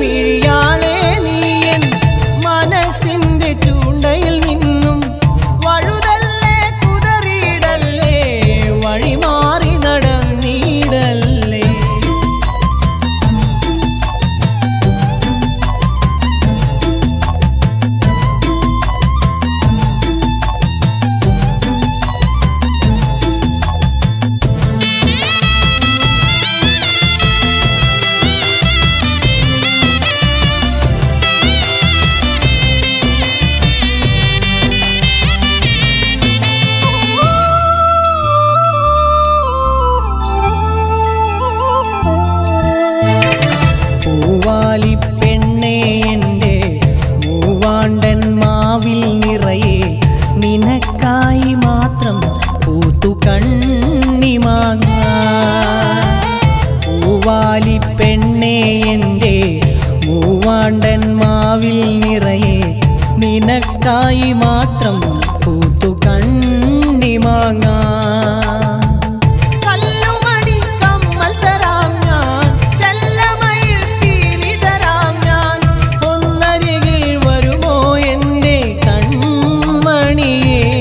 മിഴിയാളെ നീയൻ മനസ്സിന്റെ ചൂണ്ടയിൽ നിന്നും വഴുതല്ലേ കുതറിയിടല്ലേ വഴിമാറി നടന്നിടല്ലേ പൂവാലി പെണ്ണേ എൻ്റെ മൂവാണ്ടൻ മാവിൽ നിറയെ നിനക്കായി മാത്രം പൂത്തു കണ്ണിമാങ്ങ പൂവാലി പെണ്ണേ എൻ്റെ മൂവാണ്ടൻ മാവിൽ നിറയെ നിനക്കായി മാത്രം പൂത്തു കണ്ണിമാങ്ങ കല്ലുമണി കമ്മൽ തരാം ഞാൻ ചെല്ലമയിൽ പീലി തരാം ഞാൻ ഒന്നരികിൽ വരുമോ എൻ്റെ കൺമണിയേ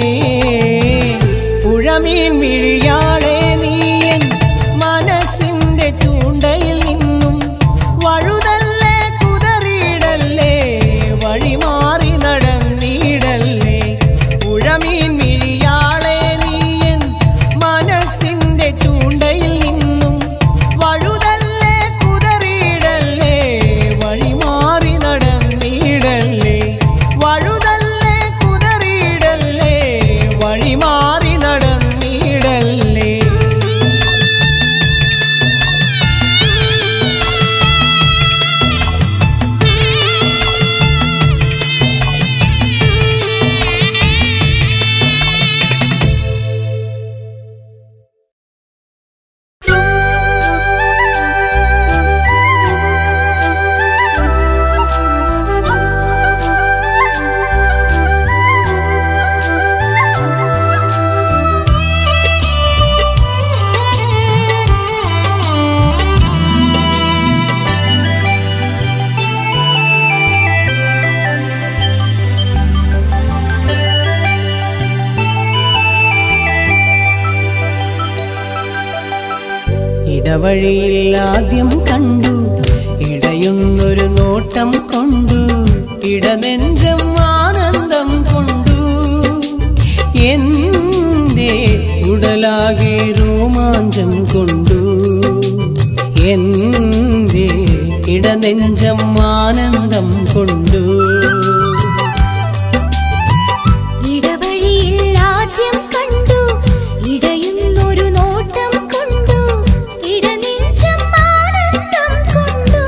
പുഴമീൻ മിഴിയാളെ നീയൻ മനസ്സിന്റെ ചൂണ്ടയിൽ നിന്നും വഴുതല്ലേ കുതറിയിടല്ലേ വഴിമാറി നടന്നിടല്ലേ പുഴമീൻ മിഴിയാളെ നീയൻ മനസ്സിന്റെ ചൂണ്ടയിൽ നിന്നും വഴുതല്ലേ കുതറിയിടല്ലേ വഴിമാറി നടന്നിടല്ലേ വഴുതല്ലേ കുതറിയിടല്ലേ വഴിമാറി നടന്നിടല്ലേ ഇടവഴിയിൽ ആദ്യം കണ്ടു ഇടയുന്നൊരു നോട്ടം കൊണ്ടു ഇടനെഞ്ചം ആനന്ദം കൊണ്ടു എന്റെ ഉടലാകെ രോമാഞ്ചം കൊണ്ടു എന്റെ ഇടനെഞ്ചം ആനന്ദം കൊണ്ടു ഇടവഴിയിൽ ആദ്യം കണ്ടു ഇടയുന്നൊരു നോട്ടം കൊണ്ടു ഇടനെഞ്ചം ആനന്ദം കൊണ്ടു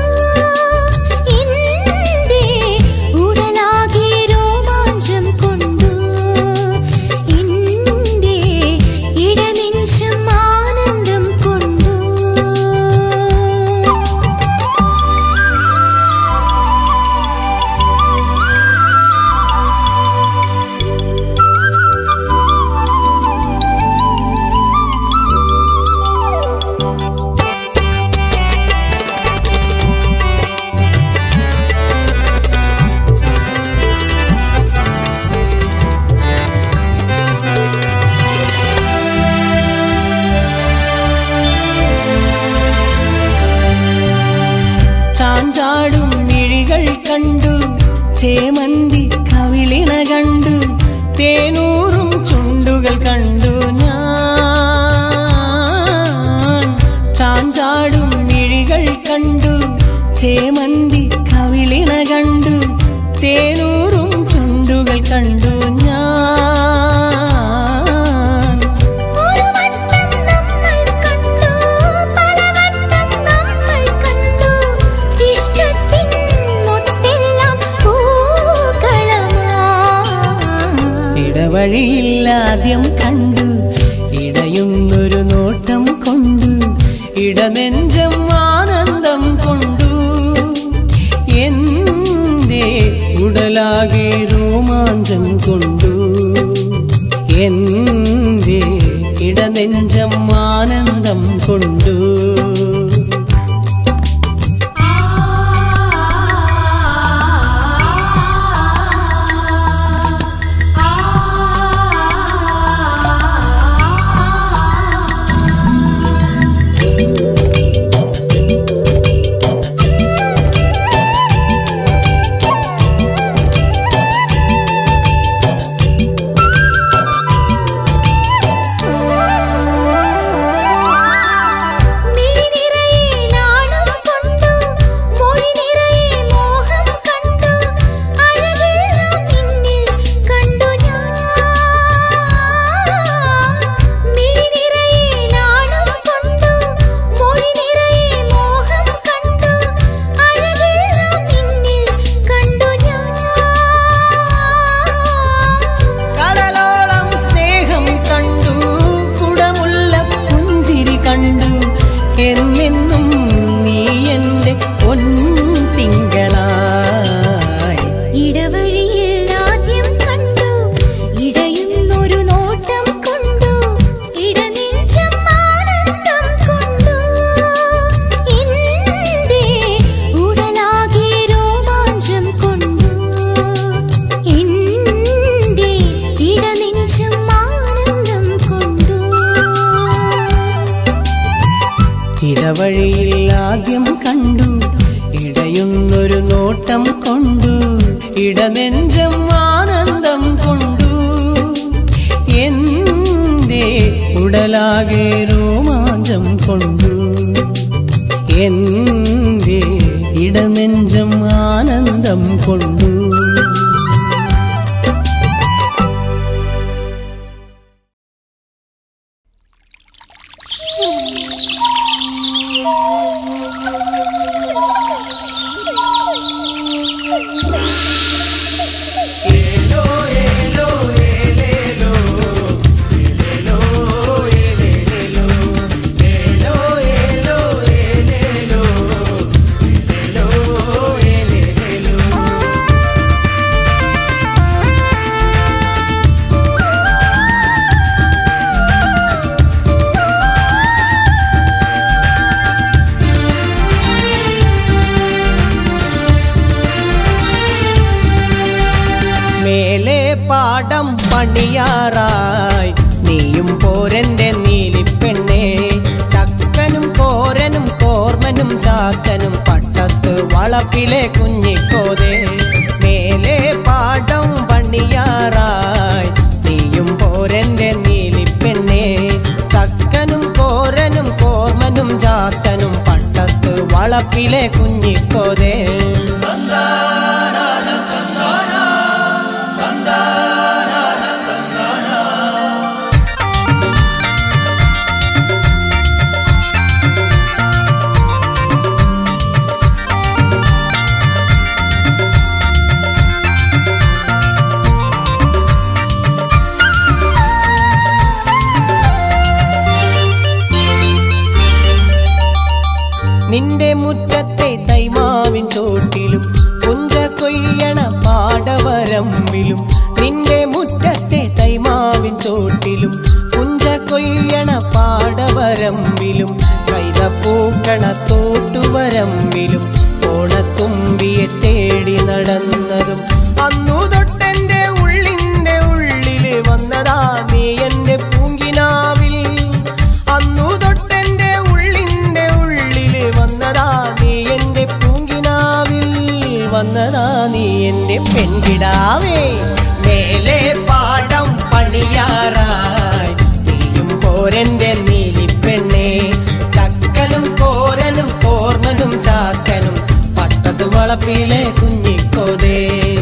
എന്റെ ഉടലാകെ രോമാഞ്ചം കൊണ്ടു എന്റെ ഇടനെഞ്ചം ആനന്ദം കൊണ്ടു ചാഞ്ചാടും മിഴികൾ കണ്ടു ചേമന്തി കവിളിണ കണ്ടു തേനൂറും ചുണ്ടുകൾ കണ്ടു ഞാൻ ചാഞ്ചാടും മിഴികൾ കണ്ടു ചേമന്തി കവിളിണ കണ്ടു തേനൂറും ചുണ്ടുകൾ കണ്ടു ഞാൻ ഒരു വട്ടം നമ്മൾ കണ്ടു പലവട്ടം നമ്മൾ കണ്ടു ഇഷ്ടത്തിൻ മുട്ടെല്ലാം പൂക്കളമാ ഇടവഴിയിൽ ആദ്യം കണ്ടു ഇടയുന്നൊരു നോട്ടം കൊണ്ടു ഇടനെഞ്ചം ആനന്ദം കൊണ്ടു എന്റെ ഉടലാകെ രോമാഞ്ചം കൊണ്ടു എന്റെ ഇടനെഞ്ചം ആനന്ദം കൊണ്ടു ആ ഇടവഴിയിൽ ആദ്യം കണ്ടു ഇടയുന്നൊരു നോട്ടം കൊണ്ടു ഇടനെഞ്ചം ആനന്ദം കൊണ്ടു എന്റെ ഉടലാകെ രോമാഞ്ചം കൊണ്ടു എന്റെ ഇടനെഞ്ചം ആനന്ദം കൊണ്ടു മേലെ പാടം പണിയാറായി നീയും പോരന്റെ നീലിപ്പെണ്ണേ ചക്കനും കോരനും കോർമനും ചാക്കനും പട്ടത്ത് വളപ്പിലെ കുഞ്ഞിക്കോതേ മേലെ പാടം പണിയാറായി നീയും പോരന്റെ നീലിപ്പെണ്ണേ ചക്കനും കോരനും കോർമനും ചാത്തനും പട്ടത്ത് വളപ്പിലെ കുഞ്ഞിക്കോതേ നിന്റെ മുറ്റത്തെ തൈമാവിൻ ചോട്ടിലും കുഞ്ച കൊയ്യണ പാടവരമ്പിലും നിന്റെ മുറ്റത്തെ തൈമാവിൻ ചോട്ടിലും കുഞ്ച കൊയ്യണ പാടവരമ്പിലും കൈതപ്പൂക്കണ തോട്ടുവരമ്പിലും ഓണത്തുമ്പിയെ തേടി നടന്നതും അന്നു തൊട്ടെന്റെ ഉള്ളിന്റെ ഉള്ളില് വന്നതാ നീ എന്റെ പൂങ്കിനാവിൽ അന്നു തൊട്ടെന്റെ ഉള്ളിന്റെ ഉള്ളില് വന്നതാ നീ എന്റെ പൂങ്കിനാവിൽ വന്നതാ നീ എന്റെ പെൺകിടാവേ മേലെ പാടം പണിയാറായി നീയും പോരന്റെ നീലിപ്പെണ്ണേ ചക്കനും കോരനും കോർമനും ചാക്കനും പട്ടത്ത് വളപ്പിലെ കുഞ്ഞിക്കോതേ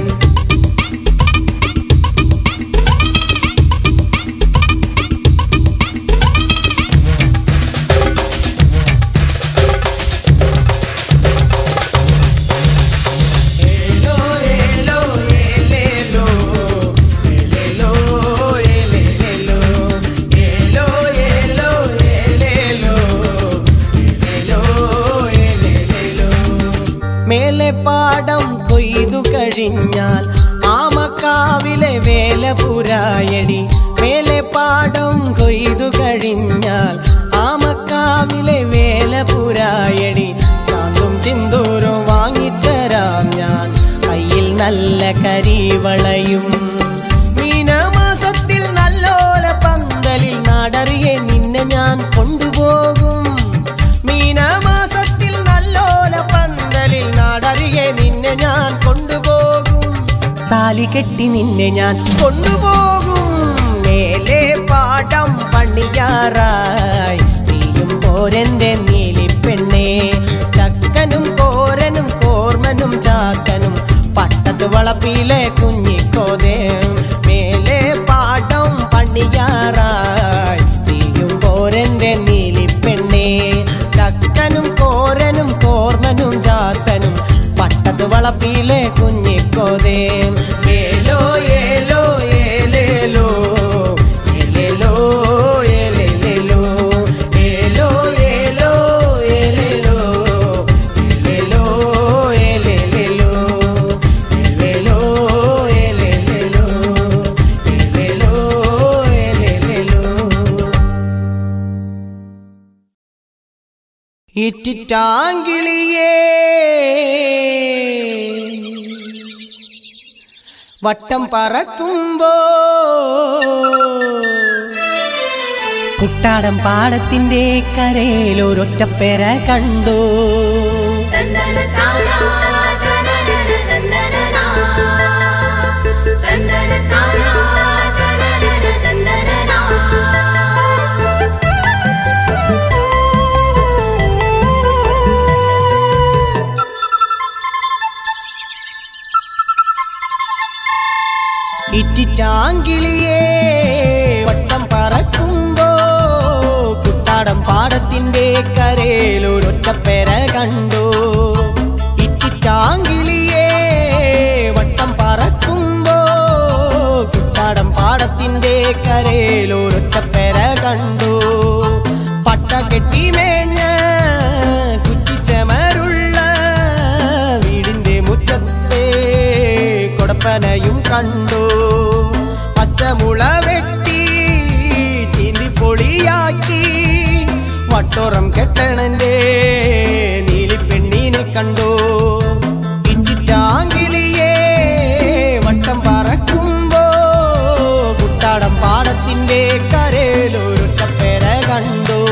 ഏലോ ഏലോ ഏലേലോ ഏലേലോ ഏലേലോ ഏലോ ഏലോ ഏലേലോ ഏലേലോ ഏലേലോ മേലെ പാടം കൊയ്തു കഴിഞ്ഞാൽ ആമക്കാവിലെ വേല പുരായണി മേലെ പാടം കൊയ്തു കഴിഞ്ഞാൽ ആമക്കാവിലെ വേല പുരായണി ചാന്തും ചിന്തൂരും വാങ്ങിത്തരാം ഞാൻ കയ്യിൽ നല്ല കരിവളയും മീനമാസത്തിൽ നല്ലോല പന്തലിൽ നാടറിയെ നിന്നെ ഞാൻ കൊണ്ടുപോകും മീനമാസത്തിൽ നല്ലോല പന്തലിൽ നാടറിയെ നിന്നെ ഞാൻ കൊണ്ടുപോകും താലി കെട്ടി നിന്നെ ഞാൻ കൊണ്ടുപോകും മേലെ പാടം പണിയാറായി നീയും പോരന്റെ നീലിപ്പെണ്ണേ ചക്കനും കോരനും കോർമനും ചാക്കനും പട്ടത്ത് വളപ്പിലെ കുഞ്ഞിക്കോതേ മേലെ പാടം പണിയാറായി നീയും പോരന്റെ നീലിപ്പെണ്ണേ ചക്കനും കോരനും കോർമനും ചാത്തനും പട്ടത്ത് വളപ്പിലെ കുഞ്ഞിക്കോതേ ഏലോ ഏലോ ഏലേലോ ഏലേലോ ഏലേലേലോ ഏലോ ഏലോ ഏലേലോ ഏലേലോ ഏലേലേലോ ഏലേലോ ഏലേലേലോ ഏലേലോ ഏലേലേലോ ഇറ്റിറ്റാങ്കിളിയേ വട്ടം പറക്കുമ്പോ കുട്ടാടം പാടത്തിന്റെ കരയിൽ ഒരൊറ്റപ്പേര കണ്ടു തന്ദന താരാ തനനന തന്ദനനാ തന്ദന താരാ തനനന തന്ദനനാ ഇറ്റിറ്റാങ്കിളിയേ വട്ടം പറക്കുമ്പോ കുട്ടാടം പാടത്തിന്റെ കരയിൽ ഒരൊറ്റപ്പേര കണ്ടു ഇറ്റിറ്റാങ്കിളിയേ വട്ടം പറക്കുമ്പോ കുട്ടാടം പാടത്തിന്റെ കരയിൽ ഒരൊറ്റപ്പേര കണ്ടു പട്ട കെട്ടിമേഞ്ഞ കുറ്റിച്ചമരുള്ള വീടിന്റെ മുറ്റത്തെ കൊടപ്പനയും കണ്ടു പച്ചമുള വെട്ടി ചീന്തി പൊളിയാക്കി വട്ടോറം കെട്ടണന്റെ നീലിപ്പെണ്ണീനെ കണ്ടു ഇറ്റിറ്റാങ്കിളിയേ വട്ടം പറക്കുമ്പോ കുട്ടാടം പാടത്തിന്റെ കരയിലൊരുട്ടപ്പേര കണ്ടു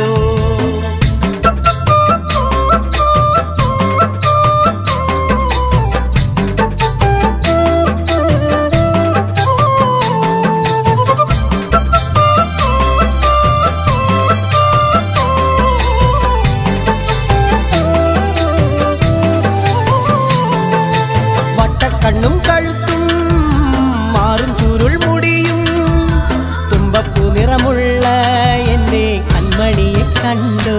വട്ടക്കണ്ണും കഴുത്തും മാറും ചുരുൾ മുടിയും തുമ്പപ്പൂ നിറമുള്ള എന്നെ കൺമണിയെ കണ്ടു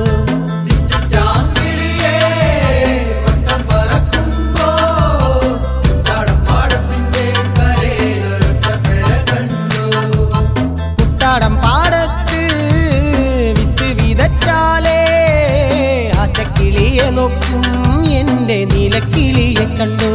കുട്ടാടം പാടത്ത് വിത്ത് വിതച്ചാലേ ആറ്റക്കിളിയെ നോക്കും എന്റെ നീലക്കിളിയെ കണ്ടു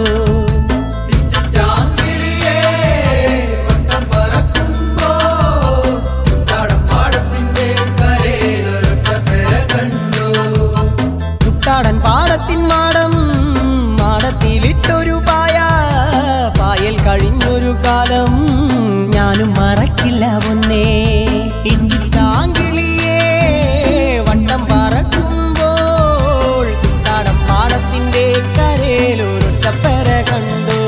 കുട്ടാടൻ പാടത്തിൻ മാടം മാടത്തിലിട്ടൊരു പായ പായൽ കഴിഞ്ഞൊരു കാലം ഞാനും മറക്കില്ല പൊന്നേ ഇഞ്ചിത്താങ്കിളിയേ വട്ടം പറക്കുമ്പോൾ കുട്ടാടൻ പാടത്തിന്റെ കരയിലൊരൊറ്റപ്പര കണ്ടു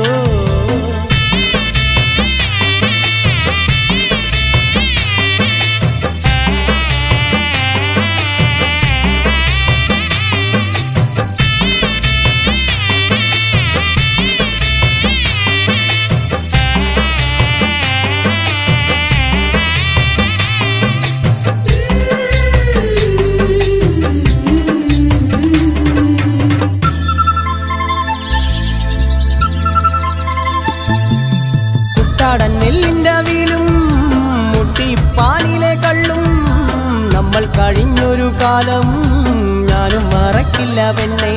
കുട്ടാടൻ നെല്ലിന്റെ വീലും മുട്ടിപ്പാനിലെ കള്ളും നമ്മൾ കഴിഞ്ഞൊരു കാലം ഞാനും മറക്കില്ല പെണ്ണേ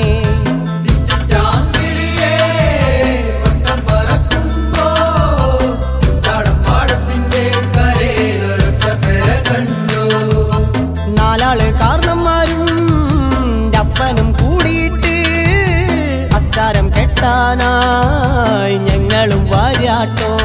നാലാള് കാർന്നന്മാരും അപ്പനും കൂടിയിട്ട് അച്ചാരം കെട്ടാനായി ഞങ്ങളും വാരാട്ടോ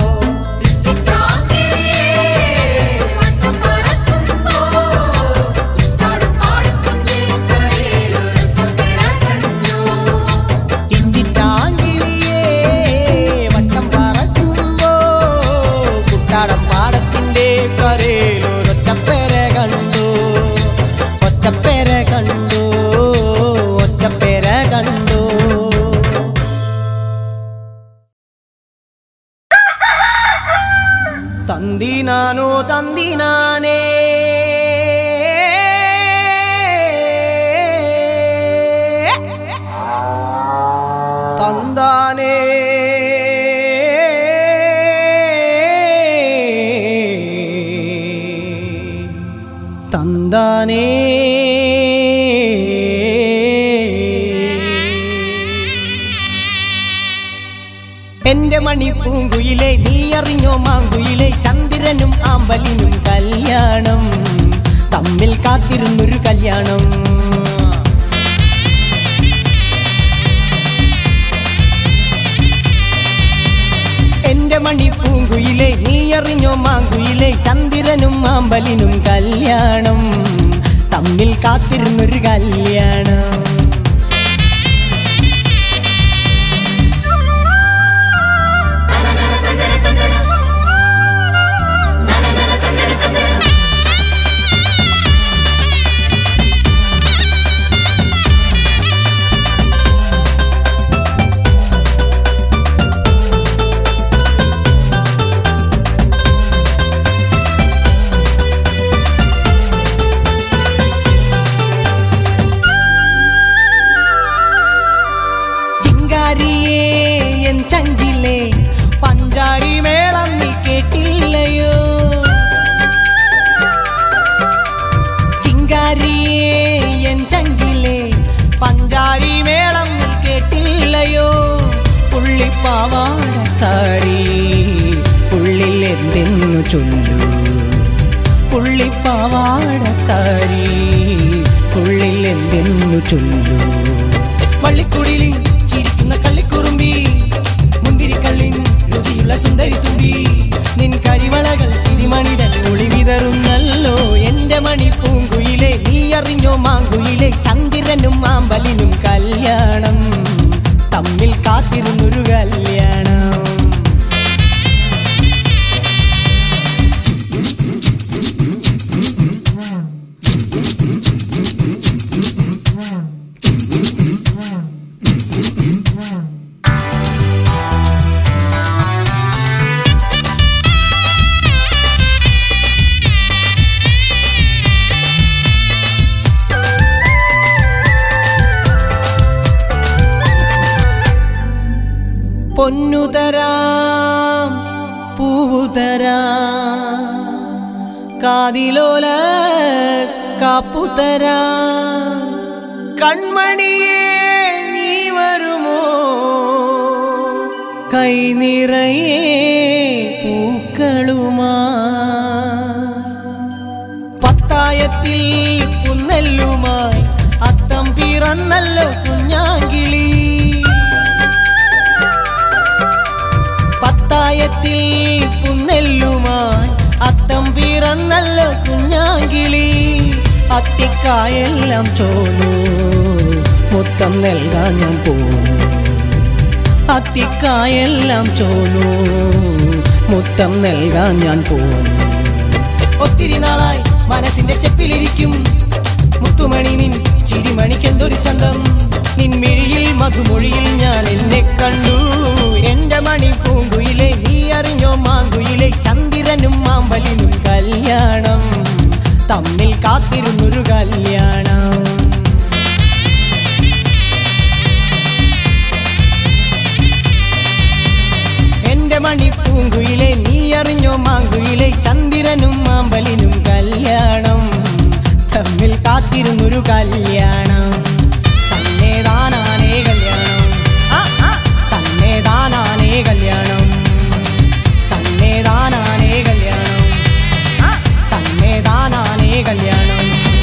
ഇഞ്ചിറ്റാങ്കിളിയേ വട്ടം പറക്കുമ്പോ കുട്ടാടം പാടത്തിന്റെ കരയിൽ ഒരൊറ്റപ്പേര കണ്ടു ഒറ്റപ്പേര കണ്ടു ഒറ്റപ്പേര കണ്ടു തന്തിനാനോ തന്തിനാനേ തന്താനേ തന്താനേ എന്റെ മണിപ്പൂങ്കുയിലെ നീ അറിഞ്ഞോ മാങ്കുയിലെ ചന്ദ്രനും ആമ്പലിനും കല്യാണം തമ്മിൽ കാത്തിരുന്നൊരു കല്യാണം എന്റെ മണി പൂങ്കുയിലെ നീ അറിഞ്ഞോ മാങ്കുയിലെ ചന്ദ്രനും മാമ്പലിനും കല്യാണം തമ്മിൽ കാത്തിരുന്നൊരു കല്യാണം ചിങ്കാരിയേ എൻ ചങ്കിലെ പഞ്ചാരി മേളം നീ കേട്ടില്ലയോ ചിങ്കാരിയേ എൻ ചങ്കിലെ പഞ്ചാരി മേളം നീ കേട്ടില്ലയോ പുള്ളിപ്പാവാടക്കാരി ഉള്ളിൽ എന്തെന്നു ചൊല്ലൂ പുള്ളിപ്പാവാടക്കാരി ഉള്ളിൽ എന്തെന്നു ചൊല്ലൂ വള്ളിക്കുടിലിൻ ചിരിക്കുന്ന കള്ളിക്കുറുമ്പി മുന്തിരിക്കള്ളിൻ രുചിയുള്ള സുന്ദരി തുമ്പി നിൻ കരിവളകൾ ചിരിമണിതൻ ഒളി വിതറുന്നല്ലോ എന്റെ മണി പൂങ്കുയിലെ നീ അറിഞ്ഞോ മാങ്കുയിലെ ചന്ദ്രനും മാമ്പലിനും കല്യാണം തമ്മിൽ കാത്തിരുന്നൊരു കല്യാണം പൊന്നുതരാം പൂവുതരാം കാതിലോല കാപ്പുതരാം കൺമണിയേ നീ വരുമോ കൈ നിറയെ പൂക്കളുമാ പത്തായത്തിൽ പുന്നെല്ലുമായി അത്തം പിറന്നല്ലോ കുഞ്ഞാങ്കിളി പത്തായത്തിൽ പുന്നെല്ലുമായി അത്തം പിറന്നല്ലോ കുഞ്ഞാങ്കിളി അത്തിക്കായെല്ലാം ചോന്നു മുത്തം നൽകാൻ ഞാൻ പോന്നു അത്തിക്കായെല്ലാം ചോന്നു മുത്തം നൽകാൻ ഞാൻ പോന്നു ഒത്തിരി നാളായി മനസ്സിന്റെ ചെപ്പിലിരിക്കും മുത്തുമണി നിൻ ചിരിമണിക്കെന്തൊരു ചന്തം നിൻ മിഴിയിൽ മധുമൊഴിയിൽ ഞാൻ എന്നെ കണ്ടു എന്റെ മണി പൂങ്കുയിലെ നീ അറിഞ്ഞോ മാങ്കുയിലെ ചന്ദ്രനും മാമ്പലിനും കല്യാണം തമ്മിൽ കാത്തിരുന്നൊരു കല്യാണം എന്റെ മണി പൂങ്കുയിലെ നീ അറിഞ്ഞോ മാങ്കുയിലെ ചന്ദ്രനും മാമ്പലിനും കല്യാണം തമ്മിൽ കാത്തിരുന്നൊരു കല്യാണം തന്നെ താനാനേ കല്യാണം ആ, ആ, തന്നെ താനാനേ കല്യാണം തന്നെ താനാനേ കല്യാണം ആ, തന്നെ താനാനേ കല്യാണം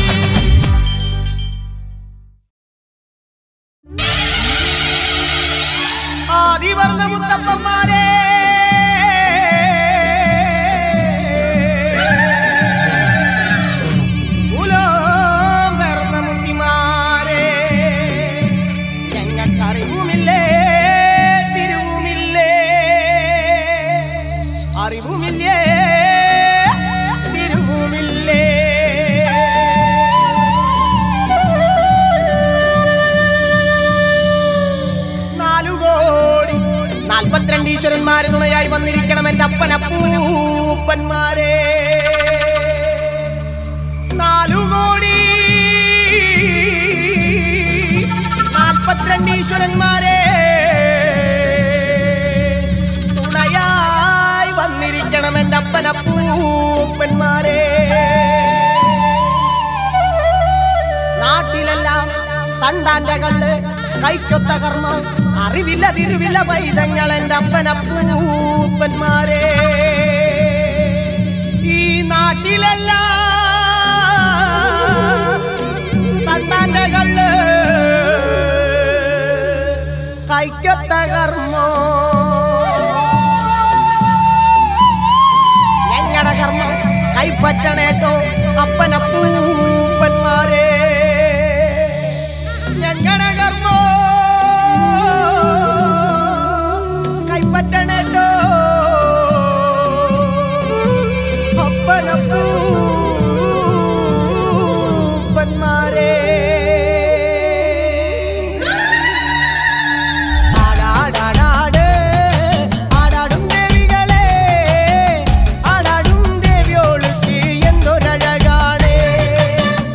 ആദിവർണ്ണ മുത്തപ്പന്മാരെ ഉലോം പിറന്ന മുത്തിമാരെ ഞങ്ങൾക്കറിവുമില്ലേ തിരുവുമില്ലേ അറിവുമില്ലേ തിരുവുമില്ലേ നാലു കോടി നാൽപ്പത്തിരണ്ട് ഈശ്വരന്മാര് തുണയായി വന്നിരിക്കണം എന്റെ അപ്പനപ്പൂപ്പന്മാരെ നാലു കോടി നാൽപ്പത്തിരണ്ട് ഈശ്വരന്മാരെ തുണയായി വന്നിരിക്കണം എന്റെ അപ്പനപ്പൂപ്പന്മാരെ നാട്ടിലെല്ലാം തണ്ടാന്റെ കള്ള് കൈക്കൊത്ത കർമ്മം അറിവില്ല തിരുവില്ല പൈതങ്ങൾ എന്റെ അപ്പനപ്പൂപ്പന്മാരെ ഈ നാട്ടിലെല്ലാം തണ്ടാന്റെ കള്ള് കൈക്കൊത്ത കർമ്മം കൈപ്പറ്റണേട്ടോ അപ്പനപ്പൂപ്പന്മാരെ ഞങ്ങളുടെ കർമ്മോ കൈപ്പറ്റണേട്ടോ അപ്പനപ്പൂപ്പന്മാരെ ആടാടാടാട് ആടാടും ദേവികളെ ആടാടും ദേവിയോൾക്ക് എന്തൊരഴകാണ്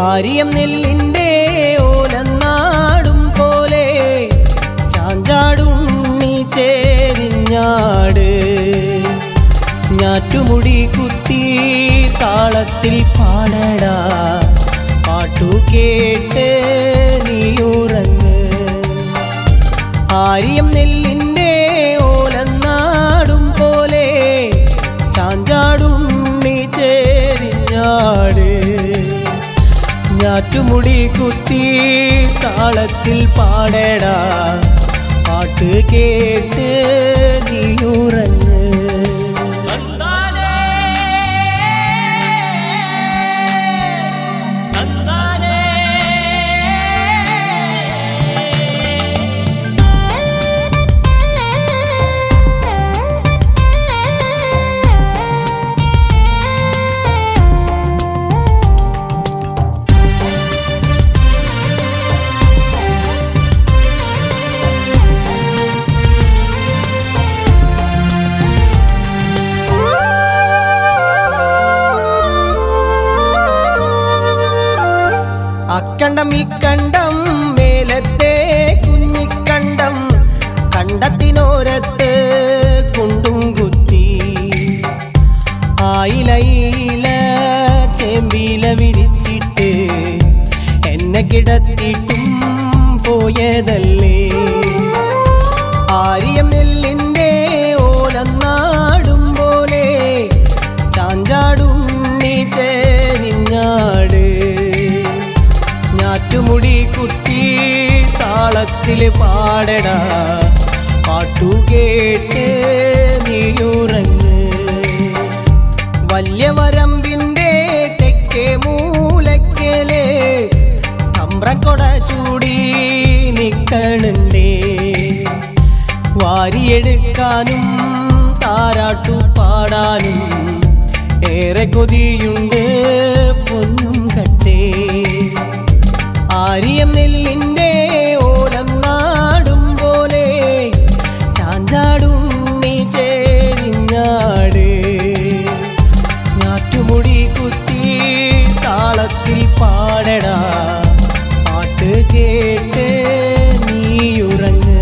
ആര്യം നെല്ലിൻ്റെ ഓലനാടും പോലെ ചാഞ്ചാടും നീ ചേരിഞ്ഞാട് ഞാറ്റുമുടി കുത്തി താളത്തിൽ പാടടാ പാട്ടു കേട്ട് നീയുറങ്ങ് ആര്യം നെല്ലിൻ്റെ ഓലനാടും പോലെ ചാഞ്ചാടും നീ ചേരിഞ്ഞാട് ഞാറ്റുമുടി കുത്തി താളത്തിൽ പാടടാ പാട്ട് കേട്ട് നീയുറങ്ങ് അക്കണ്ടം ഇക്കണ്ടം മേലത്തെ കുഞ്ഞിക്കണ്ടം കണ്ടത്തിനോരത്ത് കുണ്ടും കുത്തി ആയിലയില ചെമ്പില വിരിച്ചിട്ട് എന്നെ കിടത്തിട്ടും പോയതല്ലേ ആര്യം നെല്ലിൻ്റെ ഓലന്നാടും പോലെ ചാഞ്ചാടും നീ ചേരിഞ്ഞാട് ഞാറ്റുമുടി കുത്തി താളത്തിൽ പാടടാ പാട്ടു കേട്ട് നീയുറങ്ങ് വലിയ വരമ്പിൻ്റെ തെക്കേ മൂലക്കല് തമ്പ്രൻ കൊട ചൂടി നിക്കണുണ്ടേ വാരിയെടുക്കാനും താരാട്ടു പാടാനും ഏറെ കൊതിയുണ്ട് പൊന്നും കട്ടേ ആര്യം നെല്ലിൻ്റെ ഓലം നാടും പോലെ ചാഞ്ചാടും നീ ചേരിഞ്ഞാട് ഞാറ്റുമുടി കുത്തി താളത്തിൽ പാടടാ പാട്ട് കേട്ട് നീയുറങ്ങ്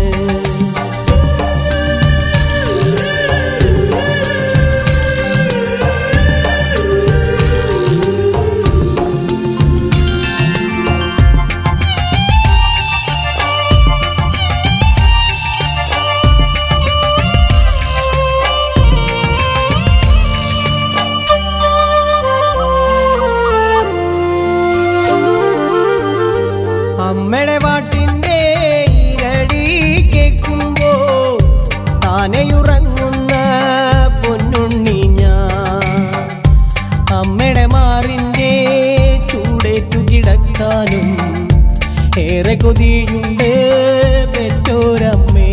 അമ്മയുടെ പാട്ടിൻ്റെ ഇരടി കേൾക്കുമ്പോ താനെയുറങ്ങുന്ന പൊന്നുണ്ണി ഞാൻ അമ്മയുടെ മാറിൻ്റെ ചൂടേറ്റു കിടക്കാനും ഏറെ കൊതിയുണ്ട് പെറ്റോരമ്മേ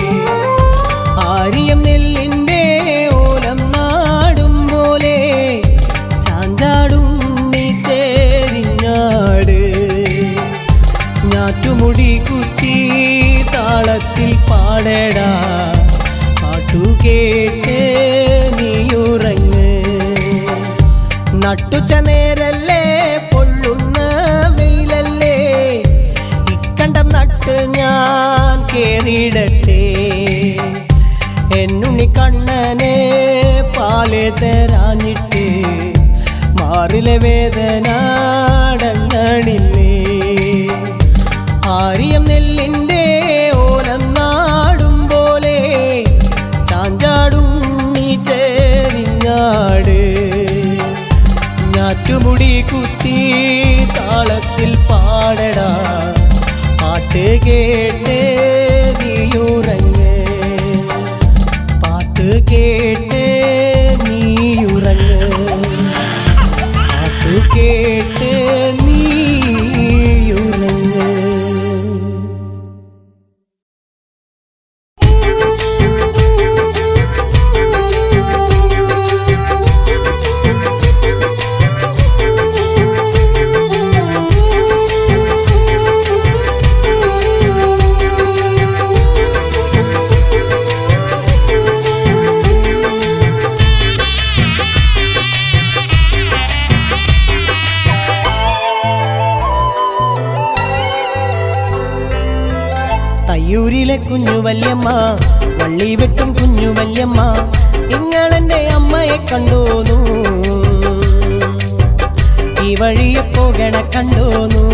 ആര്യം നെല്ലിൻ്റെ ഓലം നാടും പോലെ ചാഞ്ചാടും നീ ചേരിഞ്ഞാട് ഞാറ്റുമുടി കുത്തി താളത്തിൽ പാടടാ പാട്ടു കേട്ട് നീയുറങ്ങ് നട്ടുച്ച നേരല്ലേ പൊള്ളുന്ന വെയിലല്ലേ ഇക്കണ്ടം നട്ട് ഞാൻ കേറിയിടട്ടെ എന്നുണ്ണി കണ്ണനെ പാല് തരാഞ്ഞിട്ട് മാറിലെ വേദന അടങ്ങണില്ലേ ആര്യം നെല്ലിൻ്റെ ഓലം നാടും പോലെ ചാഞ്ചാടും നീ ചേരിഞ്ഞാട് ഞാറ്റുമുടി കുത്തി താളത്തിൽ പാടടാ പാട്ട് കേട്ട് നീയുറങ്ങ് പാട്ട് കേട്ട് നീയുറങ്ങ് പാട്ട് കേട്ട് നീയുറങ്ങ് Thank you. തയ്യൂരിലെ കുഞ്ഞു വല്യമ്മ വള്ളി വെട്ടും കുഞ്ഞു വല്യമ്മ നിങ്ങളെന്റെ അമ്മയെ കണ്ടോന്നു ഈ വഴിയെ പോകണ കണ്ടോന്നു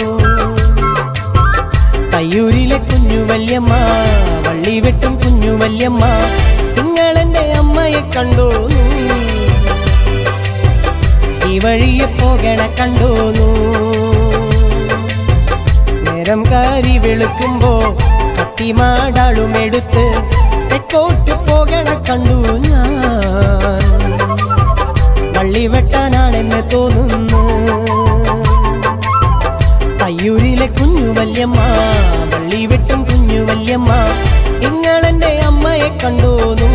തയ്യൂരിലെ കുഞ്ഞു വല്യമ്മ വള്ളി വെട്ടും കുഞ്ഞു വല്യമ്മ നിങ്ങളെന്റെ അമ്മയെ കണ്ടോന്നു ഈ വഴിയെ പോകണ കണ്ടോന്നു നേരം കാരി വെളുക്കുമ്പോ കത്തിമാടാളും എടുത്ത് തെക്കോട്ട് പോകണ കണ്ടു ഞാൻ വള്ളി വെട്ടാനാണെന്ന് തോന്നുന്നു തയ്യൂരിലെ കുഞ്ഞു വല്യമ്മ വള്ളി വെട്ടും കുഞ്ഞു വല്യമ്മ നിങ്ങളെന്റെ അമ്മയെ കണ്ടോന്നു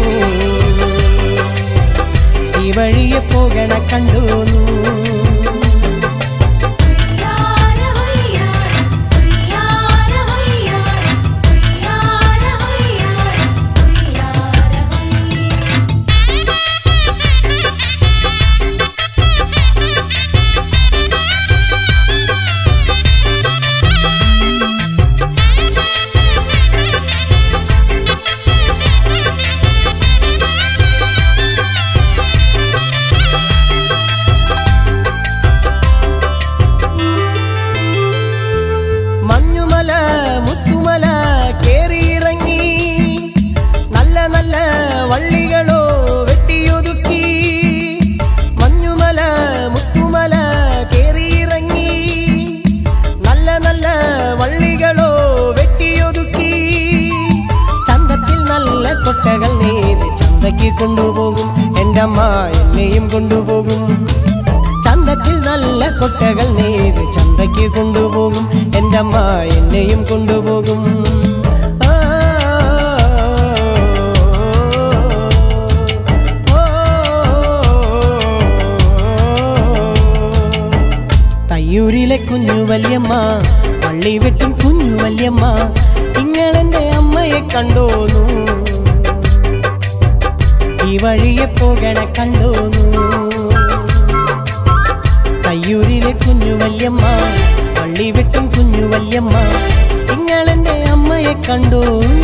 ഈ വഴിയെ പോകണ കണ്ടോന്നു ഹുയ്യാര ഹുയ്യാര ഹുയ്യാര ഹുയ്യാര ഹുയ്യാര ഹുയ്യാര ഹുയ്യാര ഹുയ്യാര മഞ്ഞുമല മുത്തുമല കേറിയിറങ്ങി നല്ല നല്ല വള്ളികളോ വെട്ടിയൊതുക്കി മഞ്ഞുമല മുത്തുമല കേറിയിറങ്ങി നല്ല നല്ല വള്ളികളോ വെട്ടിയൊതുക്കി ചന്തത്തിൽ നല്ല കൊട്ടകൾ നെയ്ത് ചന്തയ്ക്ക് കൊണ്ടുപോകും എൻ്റെ അമ്മ എന്നെയും കൊണ്ടുപോകും ചന്തത്തിൽ നല്ല കൊട്ടകൾ നെയ്ത് ചന്തയ്ക്ക് കൊണ്ടുപോകും എൻ്റെ അമ്മ എന്നെയും കൊണ്ടുപോകും ആ, ഓ, തയ്യൂരിലെ കുഞ്ഞു വല്യമ്മ പള്ളി വെട്ടും കുഞ്ഞു വല്യമ്മ നിങ്ങളെന്റെ അമ്മയെ കണ്ടോന്നു ഈ വഴിയെ പോകണ കണ്ടോന്നു തയ്യൂരിലെ കുഞ്ഞു വല്യമ്മ പള്ളി വെട്ടും കുഞ്ഞു വല്യമ്മ നിങ്ങളെന്റെ അമ്മയെ കണ്ടോന്നു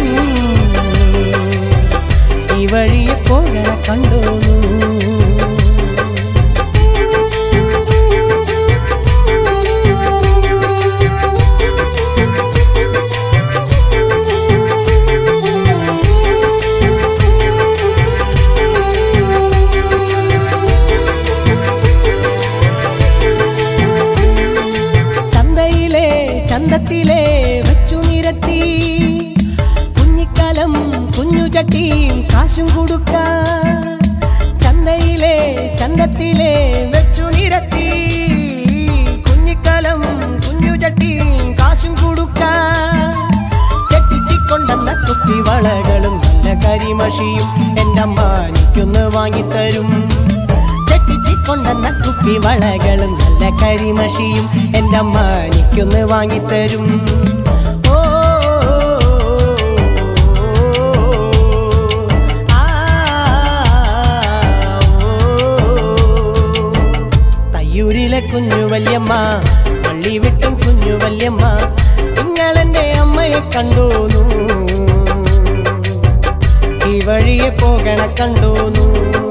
ഈ വഴിയെ പോകണ കണ്ടോന്നു ചന്തയിലെ ചന്തത്തിലെ വെച്ചു നിരത്തി കുഞ്ഞിക്കാലം കുഞ്ഞു ചട്ടിയും കാശും കൊടുക്ക ചന്തയിലെ ചന്തത്തിലെ വെച്ചു നിരത്തി കുഞ്ഞിക്കാലം കുഞ്ഞു ചട്ടിയും കാശും കൊടുക്ക ചെട്ടിച്ചിക്കൊണ്ടെന്ന കുപ്പി വളകളും നല്ല കരിമഷിയും എൻ്റെ അമ്മ എനിക്കൊന്ന് വാങ്ങിത്തരും ചെട്ടിച്ചിക്കൊണ്ടെന്ന കുപ്പി വളകളും നല്ല കരിമഷിയും എൻ്റെ അമ്മ എനിക്കൊന്ന് വാങ്ങിത്തരും ഓ ആ, ഓ. തയ്യൂരിലെ കുഞ്ഞു വല്യമ്മ പള്ളി വിട്ടും കുഞ്ഞു വല്യമ്മ നിങ്ങളെന്റെ അമ്മയെ കണ്ടോന്നു ഈ വഴിയെ പോകണ കണ്ടോന്നു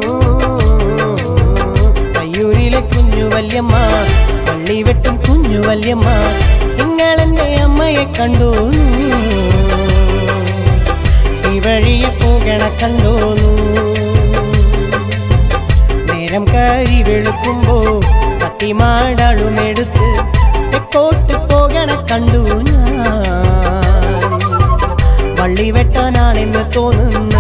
തയ്യൂരിലെ കുഞ്ഞു വല്യമ്മ പള്ളി വെട്ടും കുഞ്ഞു വല്യമ്മ നിങ്ങളെന്റെ അമ്മയെ കണ്ടോന്നു ഈ വഴിയെ പോകണ കണ്ടോന്നു നേരം കരി വെളുക്കുമ്പോ കത്തിമാടളുമെടുത്ത് തെക്കോട്ട് പോകണ കണ്ടു ഞാൻ വള്ളി വെട്ടാനാണെന്ന് തോന്നുന്നു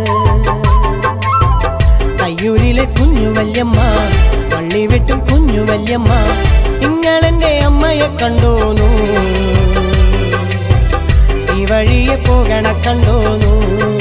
തയ്യൂരിലെ കുഞ്ഞു വല്യമ്മ വള്ളി വെട്ടും കുഞ്ഞു വല്യമ്മ നിങ്ങളെന്റെ അമ്മയെ കണ്ടോന്നു ഈ വഴിയെ പോകണ കണ്ടോന്നു